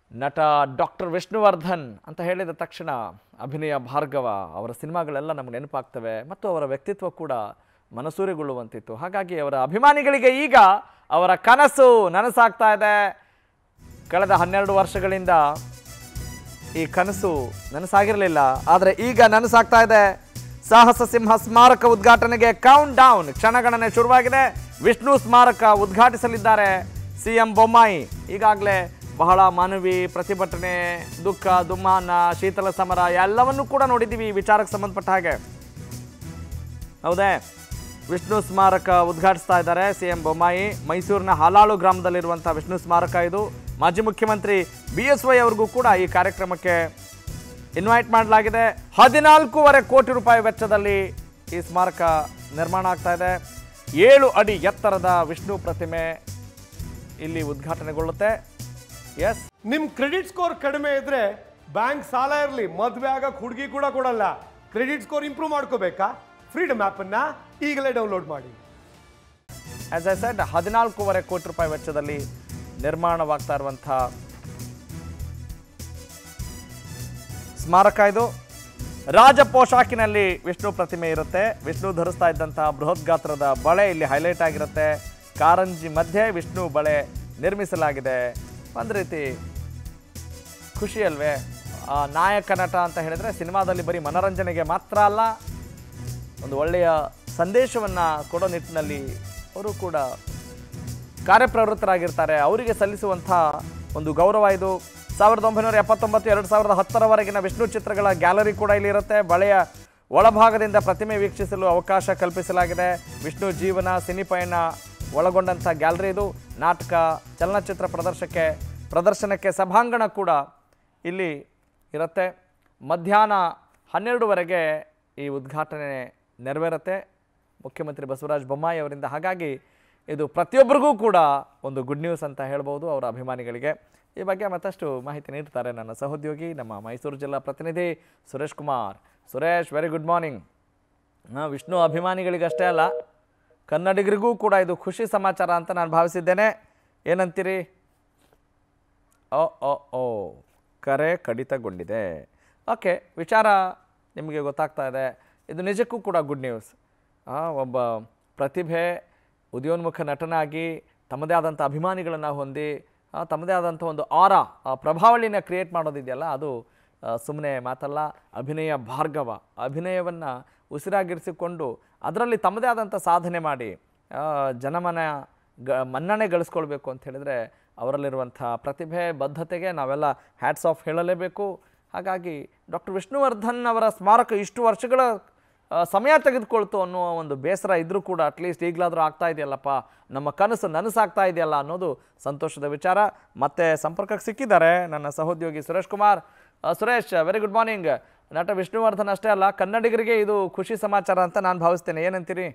ನಟ ಡಾಕ್ಟರ್ ವಿಷ್ಣುವರ್ಧನ್ ಅಂತ ಹೇಳಿದ ತಕ್ಷಣ ಅಭಿನಯ ಭಾರ್ಗವ ಅವರ ಸಿನಿಮಾಗಳೆಲ್ಲ ನಮಗೆ ನೆನಪಾಗ್ತವೆ ಮತ್ತು ಅವರ ವ್ಯಕ್ತಿತ್ವ ಕೂಡ ಮನಸೂರೆಗೊಳ್ಳುವಂತಿತ್ತು ಹಾಗಾಗಿ ಅವರ ಅಭಿಮಾನಿಗಳಿಗೆ ಈಗ ಅವರ ಕನಸು ನನಸಾಗ್ತಾ ಇದೆ ಕಳೆದ ಹನ್ನೆರಡು ವರ್ಷಗಳಿಂದ ಈ ಕನಸು ನನಸಾಗಿರಲಿಲ್ಲ ಆದರೆ ಈಗ ನನಸಾಗ್ತಾ ಇದೆ ಸಾಹಸ ಸಿಂಹ ಸ್ಮಾರಕ ಉದ್ಘಾಟನೆಗೆ ಕೌಂಟ್ ಡೌನ್ ಕ್ಷಣಗಣನೆ ಶುರುವಾಗಿದೆ ವಿಷ್ಣು ಸ್ಮಾರಕ ಉದ್ಘಾಟಿಸಲಿದ್ದಾರೆ ಸಿ ಎಂ ಬೊಮ್ಮಾಯಿ ಈಗಾಗಲೇ ಬಹಳ ಮಾನವಿ ಪ್ರತಿಭಟನೆ ದುಃಖ ದುಮ್ಮಾನ ಶೀತಲ ಸಮರ ಎಲ್ಲವನ್ನೂ ಕೂಡ ನೋಡಿದ್ದೀವಿ ಈ ವಿಚಾರಕ್ಕೆ ಸಂಬಂಧಪಟ್ಟ ಹಾಗೆ ಹೌದೇ ವಿಷ್ಣು ಸ್ಮಾರಕ ಉದ್ಘಾಟಿಸ್ತಾ ಇದ್ದಾರೆ ಸಿ ಎಂ ಬೊಮ್ಮಾಯಿ ಮೈಸೂರಿನ ಹಾಲಾಳು ಗ್ರಾಮದಲ್ಲಿರುವಂಥ ವಿಷ್ಣು ಸ್ಮಾರಕ ಇದು ಮಾಜಿ ಮುಖ್ಯಮಂತ್ರಿ ಬಿ ಎಸ್ ವೈ ಅವ್ರಿಗೂ ಕೂಡ ಈ ಕಾರ್ಯಕ್ರಮಕ್ಕೆ ಇನ್ವೈಟ್ ಮಾಡಲಾಗಿದೆ ಹದಿನಾಲ್ಕೂವರೆ ಕೋಟಿ ರೂಪಾಯಿ ವೆಚ್ಚದಲ್ಲಿ ಈ ಸ್ಮಾರಕ ನಿರ್ಮಾಣ ಆಗ್ತಾ ಇದೆ ಏಳು ಅಡಿ ಎತ್ತರದ ವಿಷ್ಣು ಪ್ರತಿಮೆ ಇಲ್ಲಿ ಉದ್ಘಾಟನೆಗೊಳ್ಳುತ್ತೆ ಎಸ್ ನಿಮ್ ಕ್ರೆಡಿಟ್ ಸ್ಕೋರ್ ಕಡಿಮೆ ಇದ್ರೆ ಬ್ಯಾಂಕ್ ಸಾಲ ಇರಲಿ ಮದ್ವೆ ಆಗಕ್ ಹುಡುಗಿ ಕೂಡ ಕೊಡಲ್ಲ ಕ್ರೆಡಿಟ್ ಸ್ಕೋರ್ ಇಂಪ್ರೂವ್ ಮಾಡ್ಕೋಬೇಕಾ ಫ್ರೀಡಮ್ ಆಪ್ ಅನ್ನ ಈಗಲೇ ಡೌನ್ಲೋಡ್ ಮಾಡಿ ಆಸ್ ಐ ಸೆಡ್ ಹದಿನಾಲ್ಕೂವರೆ ಕೋಟಿ ರೂಪಾಯಿ ವೆಚ್ಚದಲ್ಲಿ ನಿರ್ಮಾಣವಾಗ್ತಾ ಇರುವಂಥ ಸ್ಮಾರಕ ಇದು ರಾಜ ಪೋಷಾಕಿನಲ್ಲಿ ವಿಷ್ಣು ಪ್ರತಿಮೆ ಇರುತ್ತೆ ವಿಷ್ಣು ಧರಿಸ್ತಾ ಇದ್ದಂತಹ ಬೃಹತ್ ಗಾತ್ರದ ಬಳೆ ಇಲ್ಲಿ ಹೈಲೈಟ್ ಆಗಿರುತ್ತೆ ಕಾರಂಜಿ ಮಧ್ಯೆ ವಿಷ್ಣು ಬಳೆ ನಿರ್ಮಿಸಲಾಗಿದೆ ಒಂದು ರೀತಿ ಖುಷಿ ಅಲ್ವೇ ಆ ನಾಯಕ ನಟ ಅಂತ ಹೇಳಿದ್ರೆ ಸಿನಿಮಾದಲ್ಲಿ ಬರೀ ಮನೋರಂಜನೆಗೆ ಮಾತ್ರ ಅಲ್ಲ ಒಂದು ಒಳ್ಳೆಯ ಸಂದೇಶವನ್ನು ಕೊಡೋ ನಿಟ್ಟಿನಲ್ಲಿ ಅವರು ಕೂಡ ಕಾರ್ಯಪ್ರವೃತ್ತರಾಗಿರ್ತಾರೆ ಅವರಿಗೆ ಸಲ್ಲಿಸುವಂಥ ಒಂದು ಗೌರವ ಇದು ಸಾವಿರದ ಒಂಬೈನೂರ ಎಪ್ಪತ್ತೊಂಬತ್ತು ಎರಡು ಸಾವಿರದ ಹತ್ತರವರೆಗಿನ ವಿಷ್ಣು ಚಿತ್ರಗಳ ಗ್ಯಾಲರಿ ಕೂಡ ಇಲ್ಲಿ ಇರುತ್ತೆ ಬಳೆಯ ಒಳಭಾಗದಿಂದ ಪ್ರತಿಮೆ ವೀಕ್ಷಿಸಲು ಅವಕಾಶ ಕಲ್ಪಿಸಲಾಗಿದೆ ವಿಷ್ಣು ಜೀವನ ಸಿನಿಪಯಣ ಒಳಗೊಂಡಂಥ ಗ್ಯಾಲರಿ ಇದು ನಾಟಕ ಚಲನಚಿತ್ರ ಪ್ರದರ್ಶಕ್ಕೆ ಪ್ರದರ್ಶನಕ್ಕೆ ಸಭಾಂಗಣ ಕೂಡ ಇಲ್ಲಿ ಇರುತ್ತೆ ಮಧ್ಯಾಹ್ನ ಹನ್ನೆರಡುವರೆಗೆ ಈ ಉದ್ಘಾಟನೆ ನೆರವೇರುತ್ತೆ ಮುಖ್ಯಮಂತ್ರಿ ಬಸವರಾಜ ಬೊಮ್ಮಾಯಿ ಅವರಿಂದ ಹಾಗಾಗಿ ಇದು ಪ್ರತಿಯೊಬ್ಬರಿಗೂ ಕೂಡ ಒಂದು ಗುಡ್ ನ್ಯೂಸ್ ಅಂತ ಹೇಳ್ಬೋದು ಅವರ ಅಭಿಮಾನಿಗಳಿಗೆ ಈ ಬಗ್ಗೆ ಮತ್ತಷ್ಟು ಮಾಹಿತಿ ನೀಡ್ತಾರೆ ನನ್ನ ಸಹೋದ್ಯೋಗಿ ನಮ್ಮ ಮೈಸೂರು ಜಿಲ್ಲಾ ಪ್ರತಿನಿಧಿ Suresh Kumar Suresh very good morning Vishnu ಅಭಿಮಾನಿಗಳಿಗಷ್ಟೇ ಅಲ್ಲ ಕನ್ನಡಿಗರಿಗೂ ಕೂಡ ಇದು ಖುಷಿ ಸಮಾಚಾರ ಅಂತ ನಾನು ಭಾವಿಸಿದ್ದೇನೆ ಏನಂತೀರಿ ಓ ಓ ಓ ಕರೆ ಕಡಿತಗೊಂಡಿದೆ ಓಕೆ ವಿಚಾರ ನಿಮಗೆ ಗೊತ್ತಾಗ್ತಾ ಇದೆ ಇದು ನಿಜಕ್ಕೂ ಕೂಡ ಗುಡ್ ನ್ಯೂಸ್ ಒಬ್ಬ ಪ್ರತಿಭೆ ಉದಯೋನ್ಮುಖ ನಟನಾಗಿ ತಮ್ಮದೇ ಆದಂಥ ಅಭಿಮಾನಿಗಳನ್ನು ಹೊಂದಿ ಆ, ತಮ್ಮದೇ ಆದಂಥ ಒಂದು ಆರ ಆ ಪ್ರಭಾವಳಿನ ಕ್ರಿಯೇಟ್ ಮಾಡೋದಿದೆಯಲ್ಲ ಅದು ಸುಮ್ಮನೆ ಮಾತಲ್ಲ ಅಭಿನಯ ಭಾರ್ಗವ ಅಭಿನಯವನ್ನು ಉಸಿರಾಗಿರಿಸಿಕೊಂಡು ಅದರಲ್ಲಿ ತಮ್ಮದೇ ಆದಂಥ ಸಾಧನೆ ಮಾಡಿ ಆ, ಜನಮನ ಗ ಮನ್ನಣೆ ಗಳಿಸ್ಕೊಳ್ಬೇಕು ಅಂತ ಹೇಳಿದರೆ ಅವರಲ್ಲಿರುವಂಥ ಪ್ರತಿಭೆ ಬದ್ಧತೆಗೆ ನಾವೆಲ್ಲ ಹ್ಯಾಟ್ಸ್ ಆಫ್ ಹೇಳಲೇಬೇಕು ಹಾಗಾಗಿ ಡಾಕ್ಟರ್ ವಿಷ್ಣುವರ್ಧನ್ ಅವರ ಸ್ಮಾರಕ ಇಷ್ಟು ವರ್ಷಗಳ ಆ, ಸಮಯ ತೆಗೆದುಕೊಳ್ತು ಅನ್ನುವ ಒಂದು ಬೇಸರ ಇದ್ರೂ ಕೂಡ ಅಟ್ಲೀಸ್ಟ್ ಈಗಲಾದರೂ ಆಗ್ತಾ ಇದೆಯಲ್ಲಪ್ಪ ನಮ್ಮ ಕನಸು ನನಸಾಗ್ತಾ ಇದೆಯಲ್ಲ ಅನ್ನೋದು ಸಂತೋಷದ ವಿಚಾರ ಮತ್ತೆ ಸಂಪರ್ಕಕ್ಕೆ ಸಿಕ್ಕಿದ್ದಾರೆ ನನ್ನ ಸಹೋದ್ಯೋಗಿ ಸುರೇಶ್ ಕುಮಾರ್ ಆ, ಸುರೇಶ್ ವೆರಿ ಗುಡ್ ಮಾರ್ನಿಂಗ್ ನಟ ವಿಷ್ಣುವರ್ಧನ್ ಅಷ್ಟೇ ಅಲ್ಲ ಕನ್ನಡಿಗರಿಗೆ ಇದು ಖುಷಿ ಸಮಾಚಾರ ಅಂತ ನಾನು ಭಾವಿಸ್ತೇನೆ ಏನಂತೀರಿ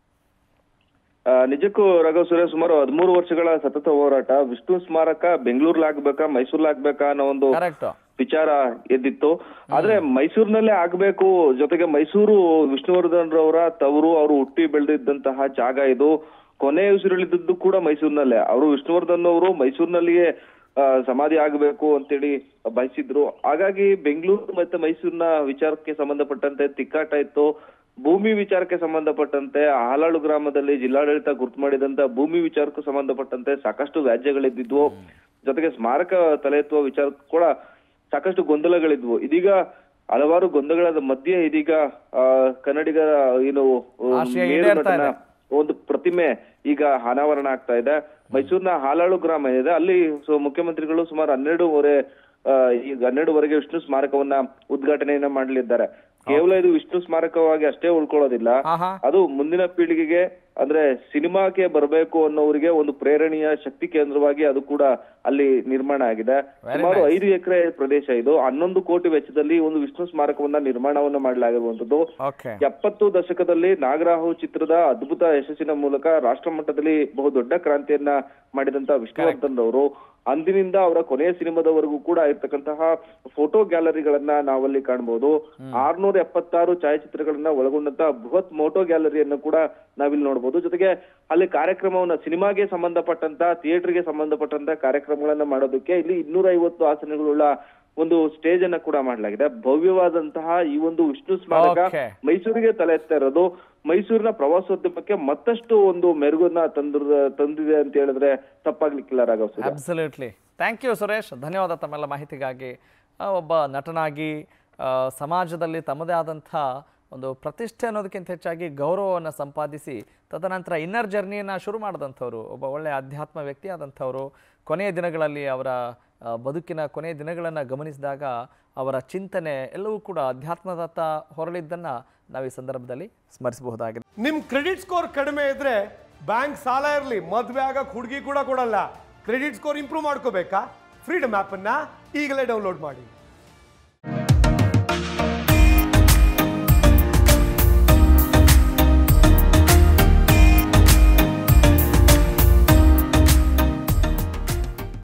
ಆ, ನಿಜಕ್ಕೂ ರಘು ಸುರೇಶ್ ಸುಮಾರು ಹದಿಮೂರು ವರ್ಷಗಳ ಸತತ ಹೋರಾಟ ವಿಷ್ಣು ಸ್ಮಾರಕ ಬೆಂಗಳೂರ್ಲಾಗ್ಬೇಕಾ ಮೈಸೂರ್ಲಾಗ್ಬೇಕಾ ಅನ್ನೋ ಒಂದು ಕರೆಕ್ಟ್ ವಿಚಾರ ಎದ್ದಿತ್ತು ಆದ್ರೆ ಮೈಸೂರಿನಲ್ಲೇ ಆಗ್ಬೇಕು ಜೊತೆಗೆ ಮೈಸೂರು ವಿಷ್ಣುವರ್ಧನ್ ರವರ ತವರು ಅವರು ಹುಟ್ಟಿ ಬೆಳೆದಿದ್ದಂತಹ ಜಾಗ ಇದು ಕೊನೆ ಉಸಿರುಳಿದದ್ದು ಕೂಡ ಮೈಸೂರಿನಲ್ಲೇ ಅವರು ವಿಷ್ಣುವರ್ಧನ್ ಅವರು ಮೈಸೂರಿನಲ್ಲಿಯೇ ಆ, ಸಮಾಧಿ ಆಗಬೇಕು ಅಂತೇಳಿ ಬಯಸಿದ್ರು ಹಾಗಾಗಿ ಬೆಂಗಳೂರು ಮತ್ತೆ ಮೈಸೂರಿನ ವಿಚಾರಕ್ಕೆ ಸಂಬಂಧಪಟ್ಟಂತೆ ತಿಕ್ಕಾಟ ಇತ್ತು ಭೂಮಿ ವಿಚಾರಕ್ಕೆ ಸಂಬಂಧಪಟ್ಟಂತೆ ಹಾಲಾಳು ಗ್ರಾಮದಲ್ಲಿ ಜಿಲ್ಲಾಡಳಿತ ಗುರ್ತು ಮಾಡಿದಂತ ಭೂಮಿ ವಿಚಾರಕ್ಕೂ ಸಂಬಂಧಪಟ್ಟಂತೆ ಸಾಕಷ್ಟು ವ್ಯಾಜ್ಯಗಳಿದ್ದಿದ್ವು ಜೊತೆಗೆ ಸ್ಮಾರಕ ತಲೆ ಎತ್ತುವ ವಿಚಾರ ಕೂಡ ಸಾಕಷ್ಟು ಗೊಂದಲಗಳಿದ್ವು ಇದೀಗ ಹಲವಾರು ಗೊಂದಲಗಳ ಮಧ್ಯೆ ಇದೀಗ ಆ, ಕನ್ನಡಿಗರ ಏನು ಆ, ಆಶಯ ಮೇರು ಈಡೇರ್ತಾ ನಟನ ಇದೆ. ಒಂದು ಪ್ರತಿಮೆ ಈಗ ಅನಾವರಣ ಆಗ್ತಾ ಇದೆ ಮೈಸೂರಿನ ಹಾಲಾಳು ಗ್ರಾಮ ಇದೆ ಅಲ್ಲಿ ಸೊ ಮುಖ್ಯಮಂತ್ರಿಗಳು ಸುಮಾರು ಹನ್ನೆರಡೂವರೆ ಆ, ಈಗ ಹನ್ನೆರಡುವರೆಗೆ ವಿಷ್ಣು ಸ್ಮಾರಕವನ್ನ ಉದ್ಘಾಟನೆಯನ್ನ ಮಾಡಲಿದ್ದಾರೆ ಕೇವಲ ಇದು ವಿಷ್ಣು ಸ್ಮಾರಕವಾಗಿ ಅಷ್ಟೇ ಉಳ್ಕೊಳ್ಳೋದಿಲ್ಲ ಹಾ ಹಾ ಅದು ಮುಂದಿನ ಪೀಳಿಗೆಗೆ ಅಂದ್ರೆ ಸಿನಿಮಾಕ್ಕೆ ಬರಬೇಕು ಅನ್ನೋರಿಗೆ ಒಂದು ಪ್ರೇರಣೆಯ ಶಕ್ತಿ ಕೇಂದ್ರವಾಗಿ ಅದು ಕೂಡ ಅಲ್ಲಿ ನಿರ್ಮಾಣ ಆಗಿದೆ Very ಸುಮಾರು nice. ಐದು ಎಕರೆ ಪ್ರದೇಶ ಇದು ಹನ್ನೊಂದು ಕೋಟಿ ವೆಚ್ಚದಲ್ಲಿ ಒಂದು ವಿಷ್ಣು ಸ್ಮಾರಕವನ್ನ ನಿರ್ಮಾಣವನ್ನ ಮಾಡಲಾಗಿರುವಂತದ್ದು ಓಕೆ ಎಪ್ಪತ್ತು ದಶಕದಲ್ಲಿ ನಾಗರಾಹು ಚಿತ್ರದ ಅದ್ಭುತ ಯಶಸ್ಸಿನ ಮೂಲಕ ರಾಷ್ಟ್ರ ಮಟ್ಟದಲ್ಲಿ ಬಹು ದೊಡ್ಡ ಕ್ರಾಂತಿಯನ್ನ ಮಾಡಿದಂತ ವಿಷ್ಣುವರ್ಧನ್ ಅವರು ಅಂದಿನಿಂದ ಅವರ ಕೊನೆಯ ಸಿನಿಮಾದವರೆಗೂ ಕೂಡ ಇರ್ತಕ್ಕಂತಹ ಫೋಟೋ ಗ್ಯಾಲರಿಗಳನ್ನ ನಾವಲ್ಲಿ ಕಾಣಬಹುದು ಆರ್ನೂರ ಎಪ್ಪತ್ತಾರು ಛಾಯಾಚಿತ್ರಗಳನ್ನ ಒಳಗೊಂಡಂತಹ ಬೃಹತ್ ಮೋಟೋ ಗ್ಯಾಲರಿಯನ್ನು ಕೂಡ ನಾವಿಲ್ಲಿ ನೋಡಬಹುದು ಜೊತೆಗೆ ಅಲ್ಲಿ ಕಾರ್ಯಕ್ರಮವನ್ನ ಸಿನಿಮಾಗೆ ಸಂಬಂಧಪಟ್ಟಂತ ಥಿಯೇಟರ್ಗೆ ಸಂಬಂಧಪಟ್ಟಂತ ಕಾರ್ಯಕ್ರಮಗಳನ್ನ ಮಾಡೋದಕ್ಕೆ ಇಲ್ಲಿ ಇನ್ನೂರ ಐವತ್ತು ಆಸನಗಳುಳ್ಳ ಒಂದು ಸ್ಟೇಜ್ ಅನ್ನ ಕೂಡ ಮಾಡಲಾಗಿದೆ ಭವ್ಯವಾದಂತಹ ಈ ಒಂದು ವಿಷ್ಣು ಸ್ಮಾರಕ Okay. ಮೈಸೂರಿಗೆ ತಲೆ ಎತ್ತಾ ಇರೋದು ಮೈಸೂರಿನ ಪ್ರವಾಸೋದ್ಯಮಕ್ಕೆ ಮತ್ತಷ್ಟು ಒಂದು ಮೆರುಗನ್ನ ತಂದಿರ ತಂದಿದೆ ಅಂತ ಹೇಳಿದ್ರೆ ತಪ್ಪಾಗ್ಲಿಕ್ಕಿಲ್ಲ Raghav Sudha. Absolutely thank you Suresh ಧನ್ಯವಾದ ತಮ್ಮೆಲ್ಲ ಮಾಹಿತಿಗಾಗಿ ಆ, ಒಬ್ಬ ನಟನಾಗಿ ಆ, ಸಮಾಜದಲ್ಲಿ ತಮ್ಮದೇ ಆದಂಥ ಒಂದು ಪ್ರತಿಷ್ಠೆ ಅನ್ನೋದಕ್ಕಿಂತ ಹೆಚ್ಚಾಗಿ ಗೌರವವನ್ನು ಸಂಪಾದಿಸಿ ತದನಂತರ ಇನ್ನರ್ ಜರ್ನಿಯನ್ನು ಶುರು ಮಾಡಿದಂಥವ್ರು ಒಬ್ಬ ಒಳ್ಳೆಯ ಅಧ್ಯಾತ್ಮ ವ್ಯಕ್ತಿ ಆದಂಥವ್ರು ಕೊನೆಯ ದಿನಗಳಲ್ಲಿ ಅವರ ಆ, ಬದುಕಿನ ಕೊನೆಯ ದಿನಗಳನ್ನು ಗಮನಿಸಿದಾಗ ಅವರ ಚಿಂತನೆ ಎಲ್ಲವೂ ಕೂಡ ಅಧ್ಯಾತ್ಮದತ್ತ ಹೊರಳಿದ್ದನ್ನು ನಾವು ಈ ಸಂದರ್ಭದಲ್ಲಿ ಸ್ಮರಿಸಬಹುದಾಗಿದೆ ನಿಮ್ ಕ್ರೆಡಿಟ್ ಸ್ಕೋರ್ ಕಡಿಮೆ ಇದ್ರೆ ಬ್ಯಾಂಕ್ ಸಾಲ ಇರಲಿ ಮದ್ವೆ ಆಗಕ್ ಹುಡುಗಿ ಕೂಡ ಕೊಡಲ್ಲ ಕ್ರೆಡಿಟ್ ಸ್ಕೋರ್ ಇಂಪ್ರೂವ್ ಮಾಡ್ಕೋಬೇಕಾ ಫ್ರೀಡಮ್ ಆಪ್ ಅನ್ನ ಈಗಲೇ ಡೌನ್ಲೋಡ್ ಮಾಡಿ